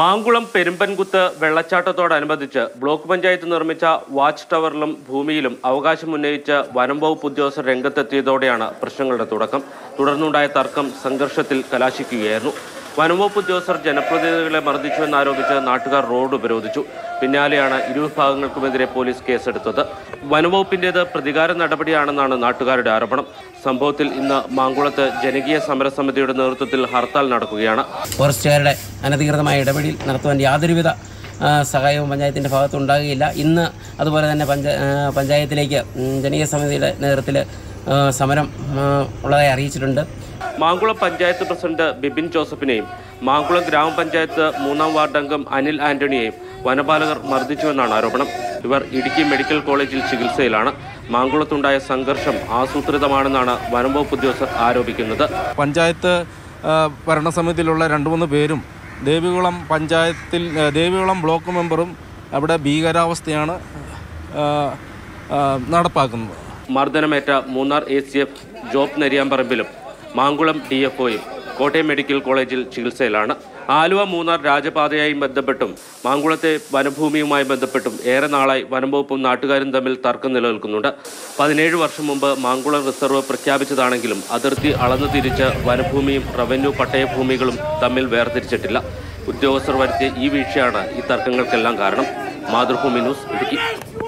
മാങ്കുളം പെരുമ്പൻകുത്ത് വെള്ളച്ചാട്ടത്തോടനുബന്ധിച്ച് ബ്ലോക്ക് പഞ്ചായത്ത് നിർമ്മിച്ച വാച്ച് ടവറിലും ഭൂമിയിലും അവകാശം ഉന്നയിച്ച് വനം വകുപ്പ് ഉദ്യോഗസ്ഥർ രംഗത്തെത്തിയതോടെയാണ് പ്രശ്നങ്ങളുടെ തുടക്കം തുടർന്നുണ്ടായ തർക്കം സംഘർഷത്തിൽ കലാശിക്കുകയായിരുന്നു വനംവകുപ്പ് ഉദ്യോഗസ്ഥർ ജനപ്രതിനിധികളെ മർദ്ദിച്ചുവെന്നാരോപിച്ച് നാട്ടുകാർ റോഡ് ഉപരോധിച്ചു പിന്നാലെയാണ് ഇരുവിഭാഗങ്ങൾക്കുമെതിരെ പോലീസ് കേസെടുത്തത് വനംവകുപ്പിന്റേത് പ്രതികാര നടപടിയാണെന്നാണ് നാട്ടുകാരുടെ ആരോപണം സംഭവത്തിൽ ഇന്ന് മാങ്കുളത്ത് ജനകീയ സമരസമിതിയുടെ നേതൃത്വത്തിൽ ഹർത്താൽ നടക്കുകയാണ് ഫോറസ്റ്റുകാരുടെ അനധികൃതമായ ഇടപെടൽ നടത്തുവാൻ യാതൊരുവിധ ആ, സഹായവും പഞ്ചായത്തിൻ്റെ ഭാഗത്തുണ്ടാകുകയില്ല ഇന്ന് അതുപോലെ തന്നെ പഞ്ച ആ, പഞ്ചായത്തിലേക്ക് ഉം, ജനകീയ സമിതിയുടെ നേതൃത്വത്തിൽ ആ, സമരം ആ, ഉള്ളതായി അറിയിച്ചിട്ടുണ്ട് മാങ്കുളം പഞ്ചായത്ത് പ്രസിഡന്റ് ബിബിൻ ജോസഫിനെയും മാങ്കുളം ഗ്രാമപഞ്ചായത്ത് മൂന്നാം വാർഡ് അംഗം അനിൽ ആന്റണിയെയും വനപാലകർ മർദ്ദിച്ചുവെന്നാണ് ആരോപണം ഇവർ ഇടുക്കി മെഡിക്കൽ കോളേജിൽ ചികിത്സയിലാണ് മാങ്കുളത്തുണ്ടായ സംഘർഷം ആസൂത്രിതമാണെന്നാണ് വനംവകുപ്പ് ഉദ്യോഗസ്ഥർ ആരോപിക്കുന്നത് പഞ്ചായത്ത് ആ, ഭരണസമിതിയിലുള്ള രണ്ട് മൂന്ന് പേരും ദേവികുളം പഞ്ചായത്തിൽ ആ, ദേവികുളം ബ്ലോക്ക് മെമ്പറും അവിടെ ഭീകരാവസ്ഥയാണ് ആ, ആ, നടപ്പാക്കുന്നത് മർദ്ദനമേറ്റ Munnar A C F Job നെരിയാമ്പറമ്പിലും മാങ്കുളം ഡി എഫ് ഒയും കോട്ടയം മെഡിക്കൽ കോളേജിൽ ചികിത്സയിലാണ് ആലുവ മൂന്നാർ രാജപാതയായും ബന്ധപ്പെട്ടും മാങ്കുളത്തെ വനഭൂമിയുമായി ബന്ധപ്പെട്ടും ഏറെ നാളായി വനംവകുപ്പും നാട്ടുകാരും തമ്മിൽ തർക്കം നിലനിൽക്കുന്നുണ്ട് പതിനേഴ് വർഷം മുമ്പ് മാങ്കുളം റിസർവ് പ്രഖ്യാപിച്ചതാണെങ്കിലും അതിർത്തി അളന്നു തിരിച്ച് വനഭൂമിയും റവന്യൂ പട്ടയഭൂമികളും തമ്മിൽ വേർതിരിച്ചിട്ടില്ല ഉദ്യോഗസ്ഥർ വരുത്തിയ ഈ വീഴ്ചയാണ് ഈ തർക്കങ്ങൾക്കെല്ലാം കാരണം മാതൃഭൂമി ന്യൂസ് ഇടുക്കി